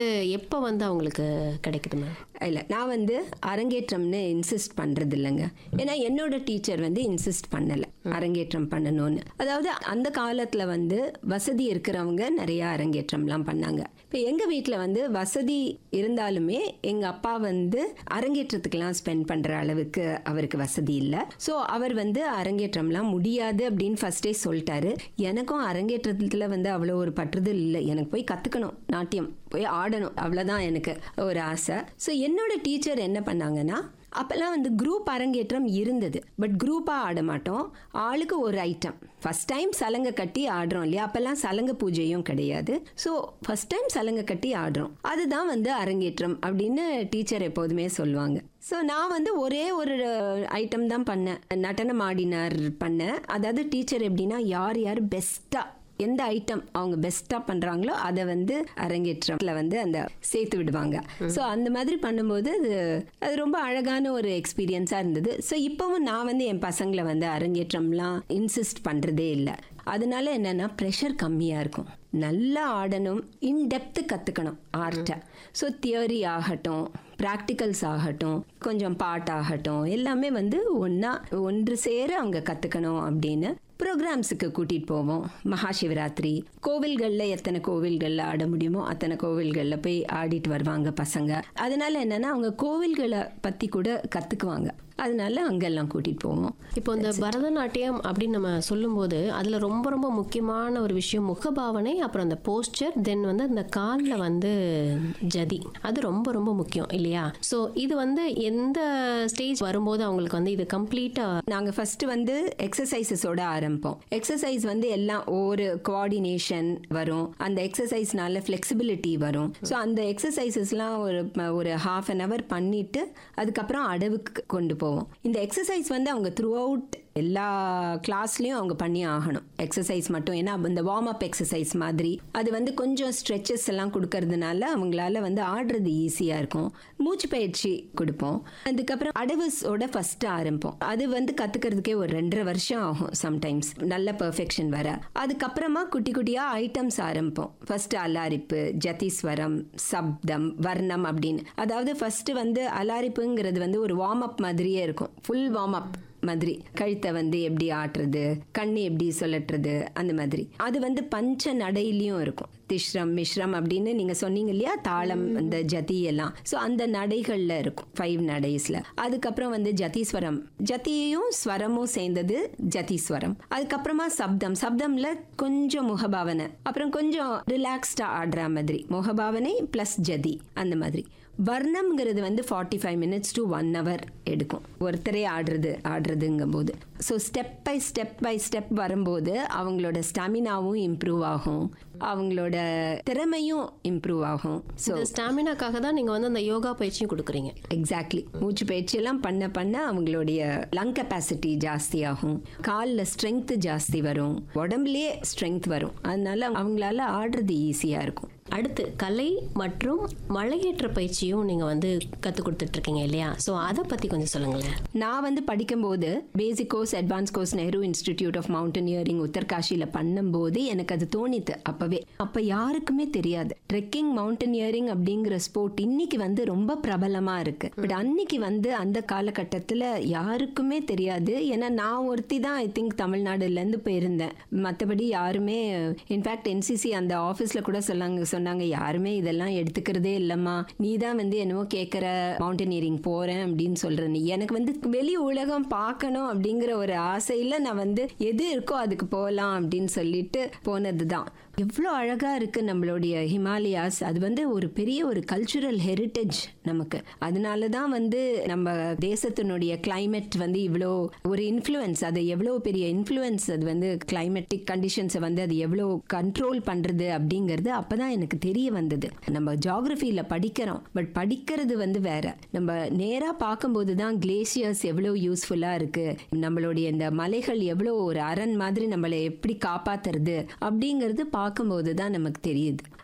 எப்போ வந்து அவங்களுக்கு கிடைக்குது மேம் இல்லை நான் வந்து அரங்கேற்றம்னு இன்சிஸ்ட் பண்ணுறது இல்லைங்க ஏன்னா என்னோட டீச்சர் வந்து இன்சிஸ்ட் பண்ணலை அரங்கேற்றம் பண்ணணும்னு அதாவது அந்த காலத்தில் வந்து வசதி இருக்கிறவங்க நிறைய அரங்கேற்றம்லாம் பண்ணாங்க இப்போ எங்கள் வீட்டில் வந்து வசதி இருந்தாலுமே எங்கள் அப்பா வந்து அரங்கேற்றத்துக்கெல்லாம் ஸ்பெண்ட் பண்ணுற அளவுக்கு அவருக்கு வசதி இல்லை ஸோ அவர் வந்து அரங்கேற்றம்லாம் முடியாது அப்படின்னு ஃபர்ஸ்டே சொல்லிட்டாரு எனக்கும் அரங்கேற்றத்தில் வந்து அவ்வளோ ஒரு பற்றுதல் இல்லை எனக்கு போய் கற்றுக்கணும் நாட்டியம் போய் ஆடணும் அவ்வளோதான் எனக்கு ஒரு ஆசை ஸோ என்னோட டீச்சர் என்ன பண்ணாங்கன்னா அப்போல்லாம் வந்து குரூப் அரங்கேற்றம் இருந்தது பட் குரூப்பாக ஆட மாட்டோம் ஆளுக்கு ஒரு ஐட்டம் ஃபஸ்ட் டைம் சலங்கை கட்டி ஆடுறோம் இல்லையா அப்போல்லாம் சலங்கை பூஜையும் கிடையாது ஸோ ஃபஸ்ட் டைம் சலங்கை கட்டி ஆடுறோம் அதுதான் வந்து அரங்கேற்றம் அப்படின்னு டீச்சர் எப்போதுமே சொல்லுவாங்க ஸோ நான் வந்து ஒரே ஒரு ஐட்டம் தான் பண்ணேன் நடனம் ஆடினார் பண்ணேன் அதாவது டீச்சர் எப்படின்னா யார் யார் பெஸ்ட்டாக எந்த ஐட்டம் அவங்க பெஸ்ட்டாக பண்ணுறாங்களோ அதை வந்து அரங்கேற்றத்தில் வந்து அந்த சேர்த்து விடுவாங்க ஸோ அந்த மாதிரி பண்ணும்போது அது அது ரொம்ப அழகான ஒரு எக்ஸ்பீரியன்ஸாக இருந்தது ஸோ இப்போவும் நான் வந்து என் பசங்களை வந்து அரங்கேற்றம்லாம் இன்சிஸ்ட் பண்ணுறதே இல்லை அதனால என்னன்னா ப்ரெஷர் கம்மியாக இருக்கும் நல்லா ஆடணும் இன்டெப்த்து கற்றுக்கணும் ஆர்ட்டை ஸோ தியரி ஆகட்டும் ப்ராக்டிகல்ஸ் ஆகட்டும் கொஞ்சம் பாட்டாகட்டும் எல்லாமே வந்து ஒன்றா ஒன்று சேர அவங்க கற்றுக்கணும் அப்படின்னு ப்ரோக்ராம்ஸுக்கு கூட்டிகிட்டு போவோம் மகா சிவராத்திரி கோவில்களில் எத்தனை கோவில்களில் ஆட முடியுமோ அத்தனை கோவில்களில் போய் ஆடிட்டு வருவாங்க பசங்க அதனால என்னன்னா அவங்க கோவில்களை பற்றி கூட கற்றுக்குவாங்க அதனால அங்கெல்லாம் கூட்டிகிட்டு போவோம் இப்போ இந்த பரதநாட்டியம் அப்படின்னு நம்ம சொல்லும்போது அதில் ரொம்ப ரொம்ப முக்கியமான ஒரு விஷயம் முகபாவனை அப்புறம் அந்த போஸ்டர் தென் வந்து அந்த காலில் வந்து ஜதி அது ரொம்ப ரொம்ப முக்கியம் இல்லையா ஸோ இது வந்து எந்த ஸ்டேஜ் வரும்போது அவங்களுக்கு வந்து இது கம்ப்ளீட்டாக நாங்கள் ஃபர்ஸ்ட் வந்து எக்ஸசைசஸோட ஆரம்பிப்போம் எக்ஸசைஸ் வந்து எல்லாம் ஒரு கோஆர்டினேஷன் வரும் அந்த எக்ஸசைஸ்னால ஃப்ளெக்சிபிலிட்டி வரும் ஸோ அந்த எக்ஸசைசஸ்லாம் ஒரு ஒரு ஹாஃப் அன் ஹவர் பண்ணிட்டு அதுக்கப்புறம் அடவுக்கு கொண்டு போவோம் இந்த எக்ஸசைஸ் வந்து அவங்க த்ரூ அவுட் எல்லா கிளாஸ்லயும் அவங்க பண்ணி ஆகணும் எக்ஸசைஸ் மட்டும் ஏன்னா இந்த வார்ம் அப் எக்ஸசைஸ் மாதிரி அது வந்து கொஞ்சம் ஸ்ட்ரெச்சஸ் எல்லாம் கொடுக்கறதுனால அவங்களால வந்து ஆடுறது ஈஸியா இருக்கும் மூச்சு பயிற்சி கொடுப்போம் அதுக்கப்புறம் அடவுஸோட ஃபர்ஸ்ட் ஆரம்பிப்போம் அது வந்து கத்துக்கிறதுக்கே ஒரு ரெண்டரை வருஷம் ஆகும் சம்டைம்ஸ் நல்ல பெர்ஃபெக்ஷன் வர அதுக்கப்புறமா குட்டி குட்டியா ஐட்டம்ஸ் ஆரம்பிப்போம் ஃபர்ஸ்ட் அலாரிப்பு ஜதிஸ்வரம் சப்தம் வர்ணம் அப்படின்னு அதாவது ஃபர்ஸ்ட் வந்து அலாரிப்புங்கிறது வந்து ஒரு வார்ம் அப் மாதிரியே இருக்கும் ஃபுல் வார்ம் அப் மாதிரி கழுத்தை வந்து எப்படி ஆட்டுறது கண்ணு எப்படி சொல்லட்டுறது அந்த மாதிரி அது வந்து பஞ்ச நடையிலையும் இருக்கும் திஷ்ரம் மிஷ்ரம் அப்படின்னு நீங்க சொன்னீங்க இல்லையா தாளம் அந்த ஜதி எல்லாம் ஸோ அந்த நடைகள்ல இருக்கும் ஃபைவ் நடைஸ்ல அதுக்கப்புறம் வந்து ஜதிஸ்வரம் ஜதியும் ஸ்வரமும் சேர்ந்தது ஜதிஸ்வரம் அதுக்கப்புறமா சப்தம் சப்தம்ல கொஞ்சம் முகபாவனை அப்புறம் கொஞ்சம் ரிலாக்ஸ்டா ஆடுற மாதிரி முகபாவனை பிளஸ் ஜதி அந்த மாதிரி வர்ணம்ங்கிறது வந்து forty five minutes to one hour எடுக்கும் ஒருத்தரே ஆடுறது ஆடுறதுங்கும் போது so step by step by step வரும்போது அவங்களோட ஸ்டாமினாவும் இம்ப்ரூவ் ஆகும் அவங்களோட திறமையும் இம்ப்ரூவ் ஆகும் ஸோ இந்த ஸ்டாமினாக்காக தான் நீங்கள் வந்து அந்த யோகா பயிற்சியும் கொடுக்குறீங்க எக்ஸாக்ட்லி மூச்சு பயிற்சியெல்லாம் பண்ண பண்ண அவங்களுடைய லங் கெப்பாசிட்டி ஜாஸ்தி ஆகும் காலில் ஸ்ட்ரென்த் ஜாஸ்தி வரும் உடம்புலயே ஸ்ட்ரென்த் வரும் அதனால அவங்களால ஆடுறது ஈஸியாக இருக்கும் அடுத்து கலை மற்றும் மலையேற்ற பயிற்சியும் நீங்கள் வந்து கற்றுக் கொடுத்துட்ருக்கீங்க இல்லையா ஸோ அதை பற்றி கொஞ்சம் சொல்லுங்களேன் நான் வந்து படிக்கும்போது basic course advance course Nehru institute of mountaineering உத்தரகாஷியில் பண்ணும்போது எனக்கு அது தோணித்து அப்பவே அப்போ யாருக்குமே தெரியாது ட்ரெக்கிங் மவுண்டனியரிங் அப்படிங்கிற ஸ்போர்ட் இன்னைக்கு வந்து ரொம்ப பிரபலமா இருக்கு பட் அன்னைக்கு வந்து அந்த காலகட்டத்தில் யாருக்குமே தெரியாது ஏன்னா நான் ஒருத்தி தான் ஐ திங்க் தமிழ்நாடுலேருந்து போயிருந்தேன் மற்றபடி யாருமே இன்ஃபேக்ட் என்சிசி அந்த ஆஃபீஸில் கூட சொன்னாங்க சொன்னாங்க யாருமே இதெல்லாம் எடுத்துக்கிறதே இல்லைம்மா நீ தான் வந்து என்னமோ கேட்குற மவுண்டனியரிங் போகிறேன் அப்படின்னு சொல்கிற நீ எனக்கு வந்து வெளி உலகம் பார்க்கணும் அப்படிங்கிற ஒரு ஆசையில் நான் வந்து எது இருக்கோ அதுக்கு போகலாம் அப்படின்னு சொல்லிட்டு போனது தான் எவ்வளோ அழகாக இருக்குது நம்மளுடைய ஹிமாலயாஸ் அது வந்து ஒரு பெரிய ஒரு கல்ச்சுரல் ஹெரிட்டேஜ் நமக்கு அதனால தான் வந்து நம்ம தேசத்தினுடைய கிளைமேட் வந்து இவ்வளோ ஒரு இன்ஃப்ளூயன்ஸ் அது எவ்வளோ பெரிய இன்ஃப்ளூயன்ஸ் அது வந்து கிளைமேட்டிக் கண்டிஷன்ஸை வந்து அது எவ்வளோ கண்ட்ரோல் பண்ணுறது அப்படிங்கிறது அப்போ தான் எனக்கு தெரிய வந்தது நம்ம ஜாகிரஃபியில் படிக்கிறோம் பட் படிக்கிறது வந்து வேற நம்ம நேராக பார்க்கும்போது தான் கிளேசியர்ஸ் எவ்வளோ யூஸ்ஃபுல்லாக இருக்குது நம்மளுடைய இந்த மலைகள் எவ்வளோ ஒரு அரண் மாதிரி நம்மளை எப்படி காப்பாத்துறது அப்படிங்கிறது பார்க்கும்போது தான் நமக்கு தெரியுது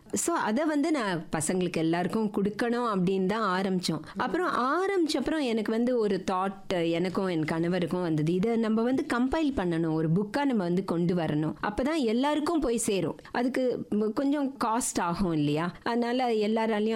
ஸோ அதை வந்து நான் பசங்களுக்கு எல்லாருக்கும் கொடுக்கணும் அப்படின்னு தான் ஆரம்பித்தோம் அப்புறம் ஆரம்பிச்ச அப்புறம் எனக்கு வந்து ஒரு தாட் எனக்கும் என் கணவருக்கும் வந்தது இதை நம்ம வந்து கம்பைல் பண்ணணும் ஒரு புக்காக நம்ம வந்து கொண்டு வரணும் அப்போ தான் எல்லாருக்கும் போய் சேரும் அதுக்கு கொஞ்சம் காஸ்ட் ஆகும் இல்லையா அதனால எல்லாராலையும்